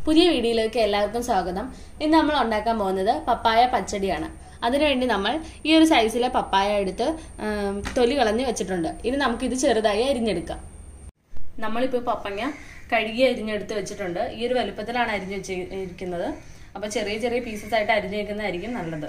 പുതിയ വീഡിയോയിലേക്ക് എല്ലാവർക്കും സ്വാഗതം ഇന്ന് നമ്മൾ ഉണ്ടാക്കാൻ പോകുന്നത് പപ്പായ പച്ചടിയാണ് അതിനുവേണ്ടി നമ്മൾ ഈ ഒരു സൈസിലെ പപ്പായ എടുത്ത് ഉം, തൊലി കളഞ്ഞ് വെച്ചിട്ടുണ്ട് ഇനി നമുക്കിത് ചെറുതായി അരിഞ്ഞെടുക്കാം നമ്മളിപ്പോൾ പപ്പങ്ങ കഴുകി അരിഞ്ഞെടുത്ത് വെച്ചിട്ടുണ്ട് ഈ ഒരു വലുപ്പത്തിലാണ് അരിഞ്ഞ് വെച്ചിരിക്കുന്നത് അപ്പോൾ ചെറിയ ചെറിയ പീസസ് ആയിട്ട് അരിഞ്ഞ് വെക്കുന്നതായിരിക്കും നല്ലത്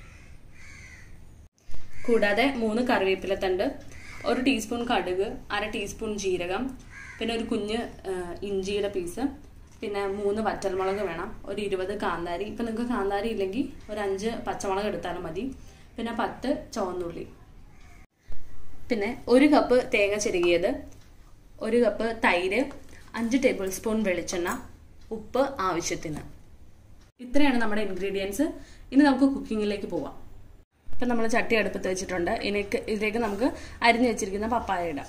കൂടാതെ മൂന്ന് കറിവേപ്പിലത്തണ്ട് ഒരു ടീസ്പൂൺ കടുക് അര ടീസ്പൂൺ ജീരകം പിന്നെ ഒരു കുഞ്ഞ് ആ, ഇഞ്ചിയുടെ പീസ് പിന്നെ മൂന്ന് വറ്റൽമുളക് വേണം ഒരു ഇരുപത് കാന്താരി ഇപ്പം നിങ്ങൾക്ക് കാന്താരി ഇല്ലെങ്കിൽ ഒരു അഞ്ച് പച്ചമുളക് എടുത്താലും മതി പിന്നെ പത്ത് ചുവന്നുള്ളി പിന്നെ ഒരു കപ്പ് തേങ്ങ ചിരകിയത് ഒരു കപ്പ് തൈര് അഞ്ച് ടേബിൾ സ്പൂൺ വെളിച്ചെണ്ണ ഉപ്പ് ആവശ്യത്തിന് ഇത്രയാണ് നമ്മുടെ ഇൻഗ്രീഡിയൻസ് ഇനി നമുക്ക് കുക്കിങ്ങിലേക്ക് പോവാം ഇപ്പം നമ്മൾ ചട്ടി അടുപ്പത്ത് വെച്ചിട്ടുണ്ട് ഇതിലേക്ക് ഇതിലേക്ക് നമുക്ക് അരിഞ്ഞു വെച്ചിരിക്കുന്ന പപ്പായ ഇടാം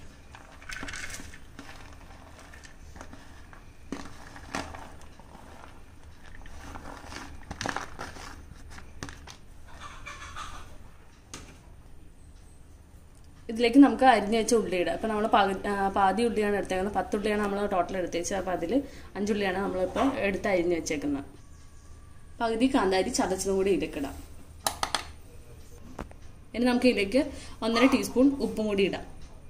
ഇതിലേക്ക് നമുക്ക് അരിഞ്ഞു വെച്ച ഉള്ളി ഇടാം ഇപ്പം നമ്മൾ പാതി ഉള്ളിയാണ് എടുത്തേക്കുന്നത് പത്ത് ഉള്ളിയാണ് നമ്മൾ ടോട്ടൽ എടുത്ത് വെച്ചത് അപ്പോൾ അതിൽ അഞ്ചുള്ളിയാണ് നമ്മളിപ്പോൾ എടുത്ത് അരിഞ്ഞു വെച്ചേക്കുന്നത് പകുതി കാന്താരി ചതച്ചതും കൂടി ഇതിലേക്കിടാം ഇനി നമുക്ക് ഇതിലേക്ക് ഒന്നര ടീസ്പൂൺ ഉപ്പും കൂടി ഇടാം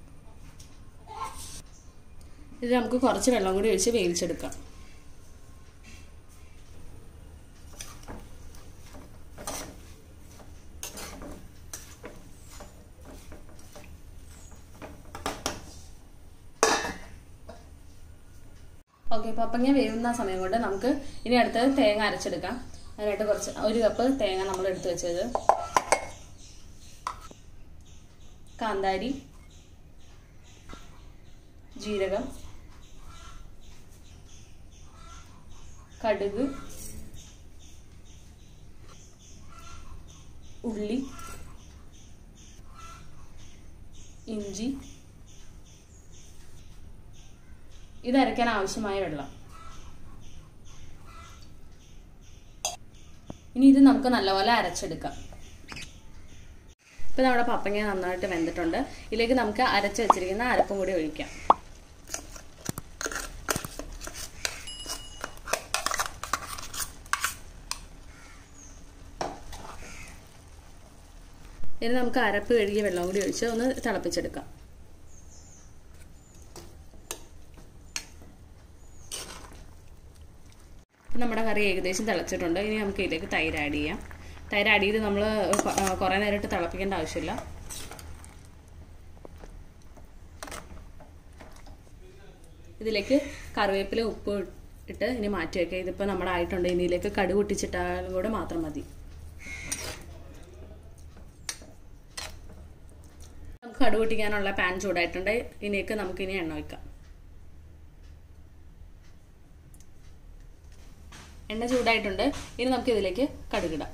ഇത് നമുക്ക് കുറച്ച് വെള്ളം കൂടി ഒഴിച്ച് വേവിച്ചെടുക്കാം ഓക്കെ പപ്പങ്ങ വേവുന്ന സമയം കൊണ്ട് നമുക്ക് ഇനി അടുത്തത് തേങ്ങ അരച്ചെടുക്കാം അതിനായിട്ട് കുറച്ച് ഒരു കപ്പ് തേങ്ങ നമ്മൾ എടുത്തു വെച്ചത് കാന്താരി ജീരകം കടുക് ഉള്ളി ഇഞ്ചി ഇത് അരയ്ക്കാൻ ആവശ്യമായ വെള്ളം ഇനി ഇത് നമുക്ക് നല്ലപോലെ അരച്ചെടുക്കാം ഇപ്പൊ നമ്മുടെ പപ്പങ്ങ നന്നായിട്ട് വെന്തിട്ടുണ്ട് ഇതിലേക്ക് നമുക്ക് അരച്ച് വെച്ചിരിക്കുന്ന അരപ്പും കൂടി ഒഴിക്കാം ഇനി നമുക്ക് അരപ്പ് കഴുകിയ വെള്ളം കൂടി ഒഴിച്ച് ഒന്ന് തിളപ്പിച്ചെടുക്കാം ഇപ്പം നമ്മുടെ കറി ഏകദേശം തിളച്ചിട്ടുണ്ട് ഇനി നമുക്ക് ഇതിലേക്ക് തൈര് ആഡ് ചെയ്യാം തൈര് ആഡ് ചെയ്ത് നമ്മൾ കുറേ നേരമായിട്ട് തിളപ്പിക്കേണ്ട ആവശ്യമില്ല ഇതിലേക്ക് കറിവേപ്പില ഉപ്പ് ഇട്ട് ഇനി മാറ്റി വയ്ക്കുക ഇതിപ്പോൾ നമ്മുടെ ആയിട്ടുണ്ട് ഇനി ഇതിലേക്ക് കടുക് പൊട്ടിച്ചിട്ടാലും കൂടെ മാത്രം മതി നമുക്ക് കടുക് പൊട്ടിക്കാനുള്ള പാൻ ചൂടായിട്ടുണ്ട് ഇതിലേക്ക് നമുക്കിനി എണ്ണ വയ്ക്കാം എണ്ണ ചൂടായിട്ടുണ്ട് ഇനി നമുക്ക് ഇതിലേക്ക് കടുകിടാം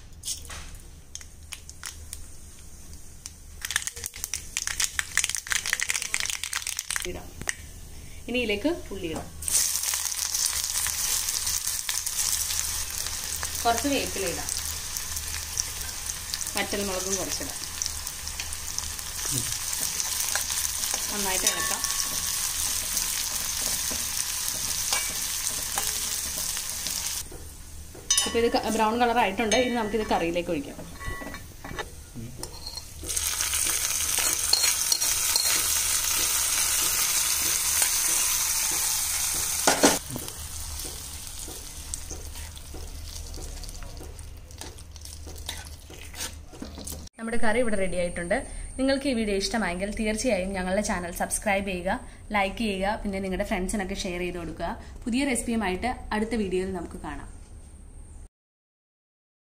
ഇടാം ഇനി ഇതിലേക്ക് ഉള്ളി ഇടാം കുറച്ച് വേപ്പില ഇടാം വറ്റൽമുളകും കുറച്ചിടാം നന്നായിട്ട് ഇളക്കാം ഇപ്പോൾ ഇത് ബ്രൗൺ കളർ ആയിട്ടുണ്ട് ഇനി നമുക്കിത് കറിയിലേക്ക് ഒഴിക്കാം നമ്മുടെ കറി ഇവിടെ റെഡി ആയിട്ടുണ്ട് നിങ്ങൾക്ക് ഈ വീഡിയോ ഇഷ്ടമായെങ്കിൽ തീർച്ചയായും ഞങ്ങളുടെ ചാനൽ സബ്സ്ക്രൈബ് ചെയ്യുക ലൈക്ക് ചെയ്യുക പിന്നെ നിങ്ങളുടെ ഫ്രണ്ട്സിനൊക്കെ ഷെയർ ചെയ്ത് കൊടുക്കുക പുതിയ റെസിപ്പിയുമായിട്ട് അടുത്ത വീഡിയോയിൽ നമുക്ക് കാണാം